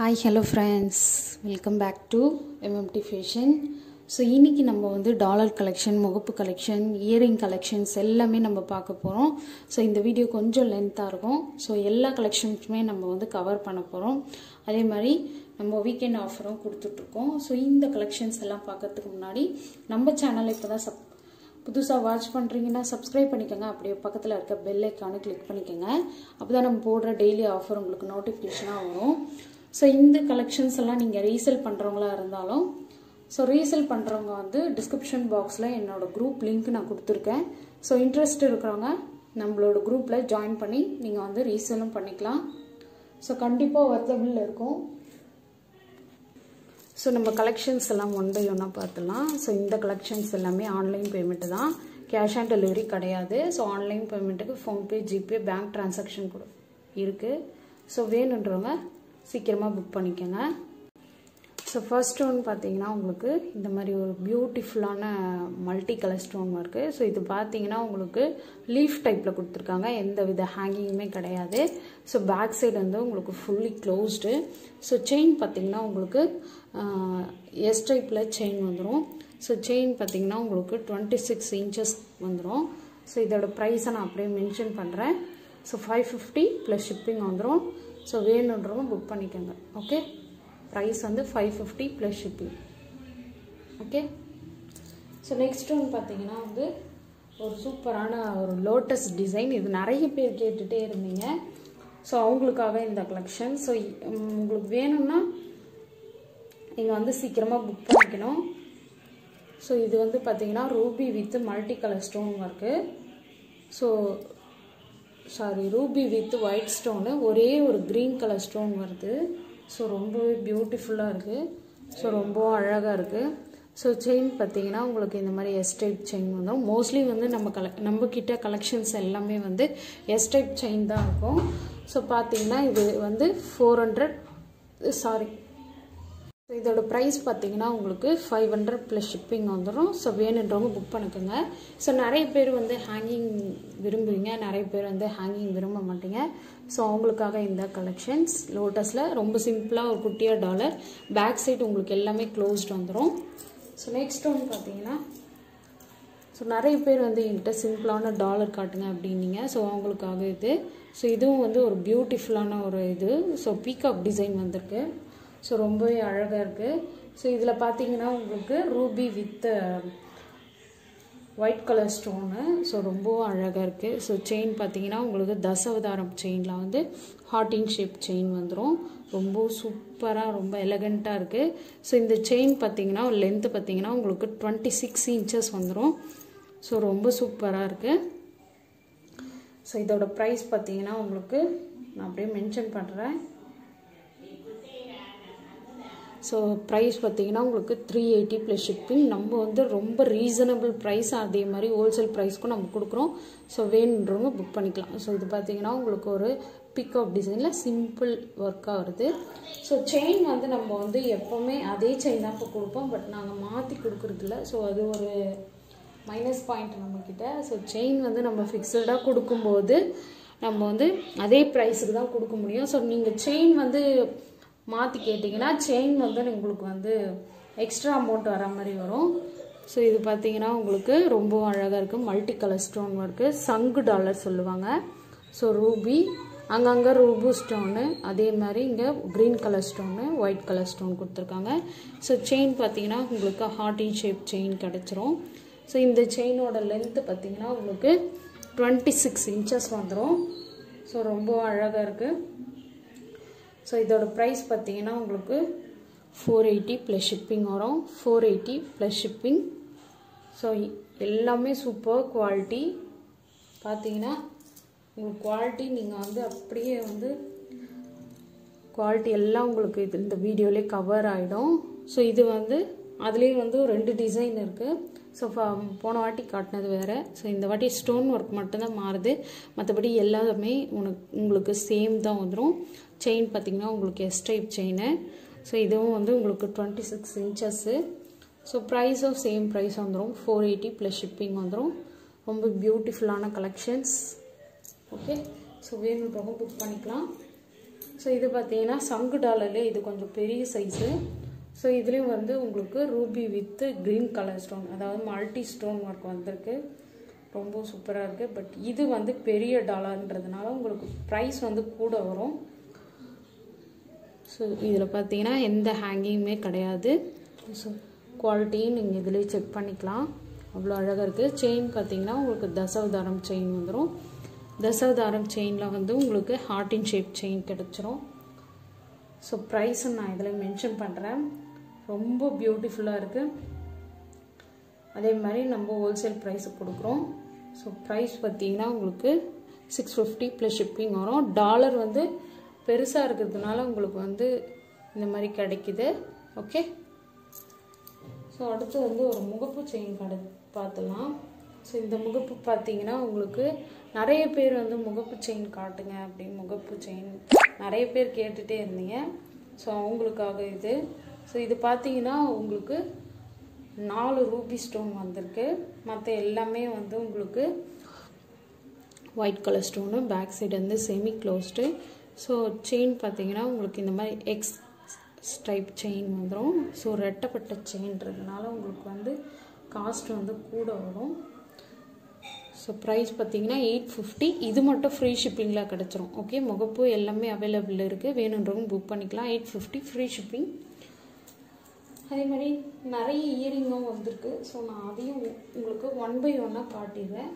hi hello friends welcome back to M M T fashion so இன்றைக்கி நம்ம வந்து டாலர் கலெக்ஷன் முகப்பு கலெக்ஷன் இயரிங் கலெக்ஷன்ஸ் எல்லாமே நம்ம பார்க்க போகிறோம் ஸோ இந்த வீடியோ கொஞ்சம் லென்த்தாக இருக்கும் ஸோ எல்லா கலெக்ஷன்ஸுமே நம்ம வந்து கவர் பண்ண போகிறோம் அதே மாதிரி நம்ம வீக்கெண்ட் ஆஃபரும் கொடுத்துட்ருக்கோம் ஸோ இந்த கலெக்ஷன்ஸ் எல்லாம் பார்க்கறதுக்கு முன்னாடி நம்ம சேனலை இப்போ தான் சப் புதுசாக வாட்ச் பண்ணுறீங்கன்னா சப்ஸ்கிரைப் பண்ணிக்கோங்க அப்படியே பக்கத்தில் இருக்க பெல் ஐக்கானு கிளிக் பண்ணிக்கோங்க அப்போ தான் நம்ம போடுற டெய்லி ஆஃபர் உங்களுக்கு நோட்டிஃபிகேஷனாக வரும் ஸோ இந்த கலெக்ஷன்ஸ் எல்லாம் நீங்கள் ரீசேல் பண்ணுறவங்களா இருந்தாலும் ஸோ ரீசேல் பண்ணுறவங்க வந்து டிஸ்கிரிப்ஷன் பாக்ஸில் என்னோட குரூப் லிங்க் நான் கொடுத்துருக்கேன் ஸோ இன்ட்ரெஸ்ட் இருக்கிறவங்க நம்மளோட குரூப்பில் ஜாயின் பண்ணி நீங்கள் வந்து ரீசேலும் பண்ணிக்கலாம் ஸோ கண்டிப்பாக ஒர்த்தபிள் இருக்கும் ஸோ நம்ம கலெக்ஷன்ஸ் எல்லாம் ஒன் பை ஒன்னாக பார்த்துலாம் ஸோ இந்த கலெக்ஷன்ஸ் எல்லாமே ஆன்லைன் பேமெண்ட்டு தான் கேஷ் ஆன் டெலிவரி கிடையாது ஸோ ஆன்லைன் பேமெண்ட்டுக்கு ஃபோன்பே ஜிபே பேங்க் டிரான்சாக்ஷன் கூட இருக்குது ஸோ வேணுன்றவங்க சீக்கிரமாக புக் பண்ணிக்கோங்க ஸோ ஃபர்ஸ்ட் ஸ்டோன் பார்த்தீங்கன்னா உங்களுக்கு இந்த மாதிரி ஒரு பியூட்டிஃபுல்லான multi colour stone work so இது பார்த்தீங்கன்னா உங்களுக்கு லீஃப் டைப்பில் கொடுத்துருக்காங்க எந்த வித ஹேங்கிங்குமே கிடையாது ஸோ பேக் சைடு வந்து உங்களுக்கு ஃபுல்லி க்ளோஸ்டு ஸோ செயின் பார்த்தீங்கன்னா உங்களுக்கு எஸ் டைப்பில் செயின் வந்துடும் ஸோ செயின் பார்த்தீங்கன்னா உங்களுக்கு டுவெண்ட்டி சிக்ஸ் இன்ச்சஸ் வந்துடும் ஸோ இதோட ப்ரைஸை நான் அப்படியே மென்ஷன் பண்ணுறேன் so five fifty plus shipping வந்துடும் ஸோ வேணுன்றவங்க புக் பண்ணிக்கோங்க ஓகே ப்ரைஸ் வந்து five fifty plus shipping okay so next ஒன்று பார்த்தீங்கன்னா வந்து ஒரு சூப்பரான ஒரு லோட்டஸ் டிசைன் இது நிறைய பேர் கேட்டுகிட்டே இருந்தீங்க ஸோ அவங்களுக்காக இந்த கலெக்ஷன் ஸோ உங்களுக்கு வேணும்னா நீங்கள் வந்து சீக்கிரமாக புக் பண்ணிக்கணும் ஸோ இது வந்து பார்த்தீங்கன்னா ruby with multi colour stone work so sorry ruby with white stone ஒரே ஒரு க்ரீன் கலர் ஸ்டோன் வருது ஸோ ரொம்பவே பியூட்டிஃபுல்லாக இருக்குது ஸோ ரொம்ப அழகாக இருக்குது ஸோ செயின் பார்த்தீங்கன்னா உங்களுக்கு இந்த மாதிரி எஸ்டைப் செயின் வந்துடும் மோஸ்ட்லி வந்து நம்ம கல நம்ம கிட்ட கலெக்ஷன்ஸ் எல்லாமே வந்து எஸ்டைப் செயின் தான் இருக்கும் ஸோ பார்த்தீங்கன்னா இது வந்து ஃபோர் ஹண்ட்ரட் சாரி ஸோ இதோட ப்ரைஸ் பார்த்தீங்கன்னா உங்களுக்கு ஃபைவ் ஹண்ட்ரட் ப்ளஸ் ஷிப்பிங் வந்துடும் ஸோ வேணுன்றவங்க புக் பண்ணிக்கோங்க ஸோ நிறைய பேர் வந்து ஹேங்கிங் விரும்புவீங்க நிறைய பேர் வந்து ஹேங்கிங் விரும்ப மாட்டீங்க ஸோ அவங்களுக்காக இந்த கலெக்ஷன்ஸ் லோட்டஸில் ரொம்ப சிம்பிளாக ஒரு குட்டியாக டாலர் பேக் சைடு உங்களுக்கு எல்லாமே க்ளோஸ்ட் வந்துடும் ஸோ நெக்ஸ்ட் ஒன்று பார்த்தீங்கன்னா ஸோ நிறைய பேர் வந்து என்கிட்ட சிம்பிளான டாலர் காட்டுங்க அப்படின்னீங்க ஸோ அவங்களுக்காக இது ஸோ இதுவும் வந்து ஒரு பியூட்டிஃபுல்லான ஒரு இது ஸோ பீகாக் டிசைன் வந்திருக்கு ஸோ ரொம்பவே அழகாக இருக்குது ஸோ இதில் பார்த்தீங்கன்னா உங்களுக்கு ruby with white colour stone so ரொம்பவும் அழகாக இருக்குது ஸோ செயின் பார்த்தீங்கன்னா உங்களுக்கு தசவதாரம் செயினில் வந்து ஹார்டின் ஷேப் செயின் வந்துடும் ரொம்ப சூப்பராக ரொம்ப எலகண்ட்டாக இருக்குது ஸோ இந்த செயின் பார்த்தீங்கன்னா லென்த்து பார்த்தீங்கன்னா உங்களுக்கு டுவெண்ட்டி சிக்ஸ் இன்ச்சஸ் வந்துடும் ஸோ ரொம்ப சூப்பராக இருக்குது ஸோ இதோட ப்ரைஸ் பார்த்தீங்கன்னா உங்களுக்கு நான் அப்படியே மென்ஷன் பண்ணுறேன் ஸோ ப்ரைஸ் பார்த்தீங்கன்னா உங்களுக்கு த்ரீ எயிட்டி ப்ளஸ் ஷிப்பிங் நம்ம வந்து ரொம்ப ரீசனபிள் ப்ரைஸ் அதே மாதிரி ஹோல்சேல் ப்ரைஸ்க்கும் நம்ம கொடுக்குறோம் ஸோ வேணுன்றவங்க புக் பண்ணிக்கலாம் ஸோ இது பார்த்தீங்கன்னா உங்களுக்கு ஒரு பிக்அப் டிசைனில் சிம்பிள் ஒர்க்காக வருது ஸோ செயின் வந்து நம்ம வந்து எப்போவுமே அதே செயின் தான் இப்போ கொடுப்போம் பட் நாங்கள் மாற்றி கொடுக்குறதில்ல ஸோ அது ஒரு மைனஸ் பாயிண்ட் நம்மக்கிட்ட ஸோ செயின் வந்து நம்ம ஃபிக்ஸடாக கொடுக்கும்போது நம்ம வந்து அதே ப்ரைஸுக்கு தான் கொடுக்க முடியும் ஸோ நீங்கள் செயின் வந்து மாற்றி கேட்டிங்கன்னா செயின் வந்து உங்களுக்கு வந்து எக்ஸ்ட்ரா அமௌண்ட் வர மாதிரி வரும் ஸோ இது பார்த்தீங்கன்னா உங்களுக்கு ரொம்ப அழகாக இருக்குது மல்டி கலர் ஸ்டோன் ஒர்க்கு சங்கு டாலர் சொல்லுவாங்க ஸோ ரூபி அங்கங்கே ரூபு ஸ்டோனு அதே மாதிரி இங்கே green colour stone white colour stone கொடுத்துருக்காங்க ஸோ செயின் பார்த்தீங்கன்னா உங்களுக்கு ஹார்டின் ஷேப் செயின் கிடச்சிரும் ஸோ இந்த செயினோட லென்த்து பார்த்தீங்கன்னா உங்களுக்கு டுவெண்ட்டி சிக்ஸ் இன்ச்சஸ் வந்துடும் ஸோ ரொம்ப அழகாக இருக்குது ஸோ இதோட ப்ரைஸ் பார்த்தீங்கன்னா உங்களுக்கு ஃபோர் எயிட்டி ப்ளஸ் ஷிப்பிங் வரும் four eighty plus shipping so எல்லாமே சூப்பர் குவாலிட்டி பார்த்தீங்கன்னா உங்களுக்கு குவாலிட்டி நீங்கள் வந்து அப்படியே வந்து குவாலிட்டி எல்லாம் உங்களுக்கு இது இந்த வீடியோலேயே கவர் ஆகிடும் ஸோ இது வந்து அதுலேயும் வந்து ரெண்டு டிசைன் இருக்குது ஸோ போன வாட்டி காட்டினது வேறு ஸோ இந்த வாட்டி ஸ்டோன் ஒர்க் மட்டும்தான் மாறுது மற்றபடி எல்லாமே உனக்கு உங்களுக்கு சேம் தான் வந்துடும் செயின் பார்த்திங்கன்னா உங்களுக்கு எஸ் டைப் செயின் ஸோ இதுவும் வந்து உங்களுக்கு டுவெண்ட்டி சிக்ஸ் இன்ச்சஸ்ஸு ஸோ ப்ரைஸும் சேம் ப்ரைஸ் வந்துடும் ஃபோர் எயிட்டி ப்ளஸ் ஷிப்பிங் வந்துடும் ரொம்ப பியூட்டிஃபுல்லான கலெக்ஷன்ஸ் ஓகே ஸோ வேணுன்றவங்க புக் பண்ணிக்கலாம் ஸோ இது பார்த்தீங்கன்னா சங்கு டாலர்லேயே இது கொஞ்சம் பெரிய சைஸு ஸோ இதுலேயும் வந்து உங்களுக்கு ruby with green colour stone அதாவது மல்டி ஸ்டோன் ஒர்க் வந்திருக்கு ரொம்ப சூப்பராக இருக்குது பட் இது வந்து பெரிய டாலர்ன்றதுனால உங்களுக்கு ப்ரைஸ் வந்து கூட வரும் ஸோ இதில் பார்த்தீங்கன்னா எந்த ஹேங்கிங்குமே கிடையாது ஸோ குவாலிட்டியும் நீங்கள் இதிலே செக் பண்ணிக்கலாம் அவ்வளோ அழகாக இருக்குது செயின் பார்த்தீங்கன்னா உங்களுக்கு தசவதாரம் செயின் வந்துடும் தசவதாரம் செயினில் வந்து உங்களுக்கு ஹார்ட் இன் ஷேப் செயின் கிடச்சிரும் ஸோ ப்ரைஸும் நான் இதில் மென்ஷன் பண்ணுறேன் ரொம்ப பியூட்டிஃபுல்லாக இருக்குது அதே மாதிரி நம்ம ஹோல்சேல் ப்ரைஸுக்கு கொடுக்குறோம் ஸோ ப்ரைஸ் பார்த்தீங்கன்னா உங்களுக்கு சிக்ஸ் ஃபிஃப்டி ப்ளஸ் ஷிப்பிங் வரும் டாலர் வந்து பெருசாக இருக்கிறதுனால உங்களுக்கு வந்து இந்த மாதிரி கிடைக்குது ஓகே ஸோ அடுத்து வந்து ஒரு முகப்பு செயின் கடை பார்த்துலாம் ஸோ இந்த முகப்பு பார்த்தீங்கன்னா உங்களுக்கு நிறைய பேர் வந்து முகப்பு செயின் காட்டுங்க அப்படின்னு முகப்பு செயின் நிறைய பேர் கேட்டுகிட்டே இருந்தீங்க ஸோ அவங்களுக்காக இது ஸோ இது பார்த்தீங்கன்னா உங்களுக்கு நாலு ரூபி ஸ்டோன் வந்திருக்கு மற்ற எல்லாமே வந்து உங்களுக்கு white colour stone back side வந்து செமி க்ளோஸ்டு ஸோ செயின் பார்த்தீங்கன்னா உங்களுக்கு இந்த மாதிரி எக்ஸ் டைப் செயின் வந்துடும் ஸோ ரெட்டப்பட்ட செயின்றதுனால உங்களுக்கு வந்து காஸ்ட் வந்து கூட வரும் ஸோ ப்ரைஸ் பார்த்தீங்கன்னா எயிட் ஃபிஃப்டி இது மட்டும் ஃப்ரீ ஷிப்பிங்கில் கிடச்சிரும் ஓகே முகப்பு எல்லாமே அவைலபிள் இருக்குது வேணுன்றவங்க புக் பண்ணிக்கலாம் எயிட் ஃபிஃப்டி ஃப்ரீ ஷிப்பிங் அதே மாதிரி நிறைய இயரிங்கும் வந்திருக்கு ஸோ நான் அதையும் உங்களுக்கு ஒன் பை ஒன்னாக காட்டிடுறேன்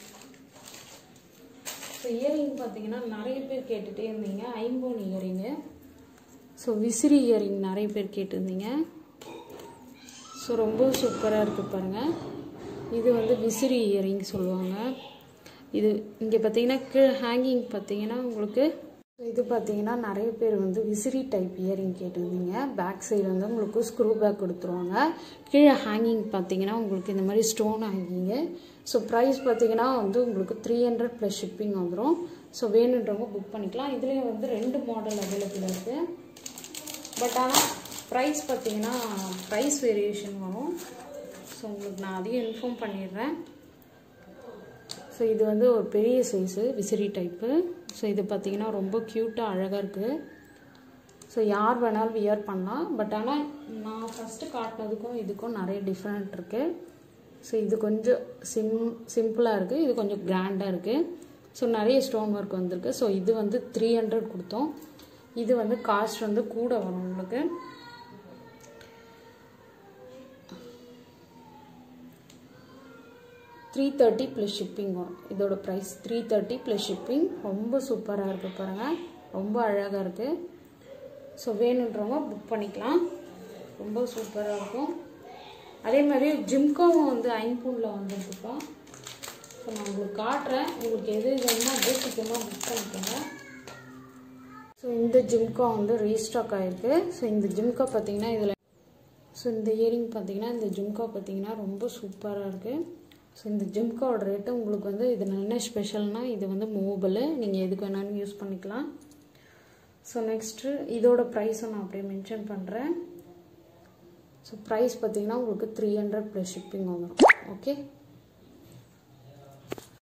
ஸோ இயரிங் பார்த்தீங்கன்னா நிறைய பேர் கேட்டுகிட்டே இருந்தீங்க ஐம்போன் இயரிங்கு ஸோ விசிறி இயரிங் நிறைய பேர் கேட்டிருந்தீங்க ஸோ ரொம்ப சூப்பராக இருக்குது பாருங்கள் இது வந்து விசிறி இயரிங் சொல்லுவாங்க இது இங்கே பார்த்தீங்கன்னா கீழே ஹேங்கிங் பார்த்தீங்கன்னா உங்களுக்கு இது பார்த்தீங்கன்னா நிறைய பேர் வந்து விசிறி டைப் இயரிங் கேட்டிருந்தீங்க பேக் சைடு வந்து உங்களுக்கு ஸ்க்ரூ பேக் கொடுத்துருவாங்க கீழே ஹேங்கிங் பார்த்தீங்கன்னா உங்களுக்கு இந்த மாதிரி ஸ்டோன் ஹேங்கிங்கு ஸோ ப்ரைஸ் பார்த்தீங்கன்னா வந்து உங்களுக்கு த்ரீ ஹண்ட்ரட் ப்ளஸ் ஷிப்பிங் வந்துடும் ஸோ வேணுன்றவங்க புக் பண்ணிக்கலாம் இதுலேயும் வந்து ரெண்டு மாடல் அவைலபிள் இருக்குது பட் ஆனால் ப்ரைஸ் பார்த்தீங்கன்னா ப்ரைஸ் வேரியேஷன் வரும் ஸோ உங்களுக்கு நான் அதையும் இன்ஃபார்ம் பண்ணிடுறேன் ஸோ இது வந்து ஒரு பெரிய சைஸு விசிறி டைப்பு ஸோ இது பார்த்தீங்கன்னா ரொம்ப க்யூட்டாக அழகாக இருக்குது ஸோ யார் வேணாலும் வியர் பண்ணலாம் பட் ஆனால் நான் ஃபஸ்ட்டு காட்டினதுக்கும் இதுக்கும் நிறைய டிஃப்ரெண்ட் இருக்குது ஸோ இது கொஞ்சம் சிம் சிம்பிளாக இருக்குது இது கொஞ்சம் கிராண்டாக இருக்குது ஸோ நிறைய ஸ்டோன் ஒர்க் வந்திருக்கு ஸோ இது வந்து த்ரீ ஹண்ட்ரட் கொடுத்தோம் இது வந்து காஸ்ட் வந்து கூட வரும் உங்களுக்கு த்ரீ தேர்ட்டி ப்ளஸ் ஷிப்பிங் வரும் இதோட price three thirty plus shipping ரொம்ப சூப்பராக இருக்குது பாருங்கள் ரொம்ப அழகாக இருக்குது ஸோ வேணுன்றவங்க புக் பண்ணிக்கலாம் ரொம்ப சூப்பராக இருக்கும் அதே மாதிரி ஜிம்காவும் வந்து ஐம்பூனில் வந்துருக்குப்பா ஸோ நான் உங்களுக்கு காட்டுறேன் உங்களுக்கு எது வேணுமோ அப்படியே சீக்கிரமாக புக் பண்ணிக்கோங்க ஸோ இந்த ஜிம்கா வந்து ரீஸ்டாக் ஆகிருக்கு ஸோ இந்த ஜிம்கா பார்த்தீங்கன்னா இதில் ஸோ இந்த இயரிங் பார்த்தீங்கன்னா இந்த ஜிம்கா பார்த்தீங்கன்னா ரொம்ப சூப்பராக இருக்குது ஸோ இந்த ஜிம்காவோட ரேட்டு உங்களுக்கு வந்து இது என்ன ஸ்பெஷல்னால் இது வந்து மூவபிள் நீங்கள் எதுக்கு வேணாலும் யூஸ் பண்ணிக்கலாம் ஸோ நெக்ஸ்ட்டு இதோட ப்ரைஸை நான் அப்படியே மென்ஷன் பண்ணுறேன் ஸோ ப்ரைஸ் பார்த்தீங்கன்னா உங்களுக்கு த்ரீ ஹண்ட்ரட் ப்ளஸ் ஷிப்பிங் வந்துடும் ஓகே